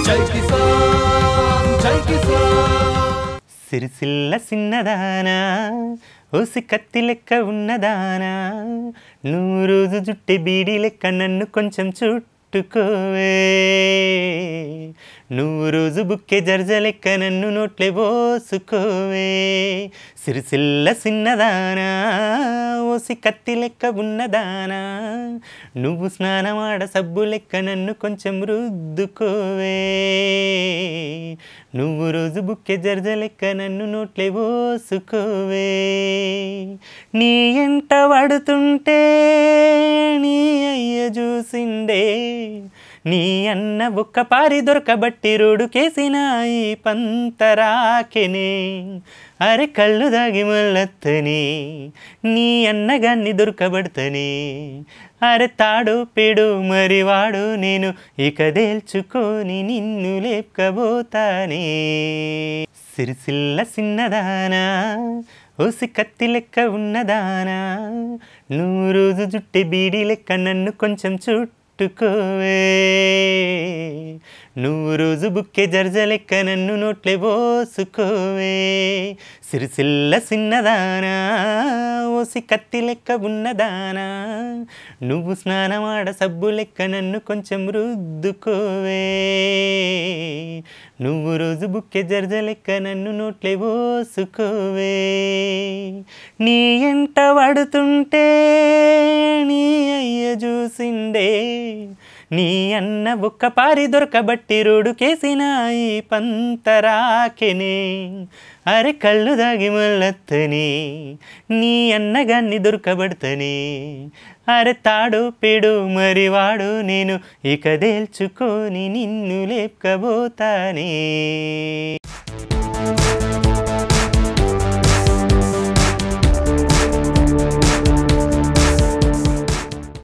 జై కిసాన్ జై కిసాన్ సిరిసిల్ల సిన్నదానా ఓసి కత్తి లెక్క ఉన్నదానా నువ్వు రోజు జుట్టె బీడి లెక్క నన్ను కొంచెం చుట్టుకోవే నువ్వు రోజు బుక్కే జర్జ లెక్క నన్ను నోట్లే పోసుకోవే సిరిసిల్ల సిన్నదానా ఓసి కత్తి లెక్క ఉన్నదానా నువ్వు స్నానమాడ సబ్బు లెక్క నన్ను కొంచెం రుద్దుకోవే నువ్వు రోజు బుక్కె జర్జ లెక్క నన్ను నోట్లే పోసుకోవే నీ ఎంట పడుతుంటే నీ అయ్య చూసిండే నీ అన్న బుక్క పారి దొరకబట్టి రోడుకేసిన ఈ పంతరాకెనే అరే కళ్ళు దాగి మళ్ళత్తని నీ అన్నగాన్ని దొరకబడతని అరే తాడు పేడు మరి వాడు నేను ఇక దేల్చుకొని నిన్ను లేపకబోతానే సిరిసిల్ల సిన్నదానా ఓసి కత్తి లెక్క ఉన్నదానా నువ్వు రోజు జుట్టె బీడి లెక్క నన్ను కొంచెం చుట్టుకోవే నువ్వు రోజు బుక్కే జర్జ లెక్క నన్ను నోట్లే పోసుకోవే సిరిసిల్ల సిన్నదానా ఓసి కత్తి లెక్క ఉన్నదానా నువ్వు స్నానమాడ సబ్బు లెక్క నన్ను కొంచెం రుద్దుకోవే నువ్వు రోజు బుక్కె జర్జ లెక్క నన్ను నోట్లే పోసుకోవే నీ ఎంట పడుతుంటే నీ అయ్య చూసిండే నీ అన్న బుక్క పారి దొరకబట్టి రోడుకేసిన ఈ పంతరాకెనే అరే కళ్ళు దాగి మళ్ళత్తని నీ అన్నగాన్ని దొరకబడతని అరే తాడు పేడు మరి వాడు నేను ఇక దేల్చుకొని నిన్ను లేపకబోతానే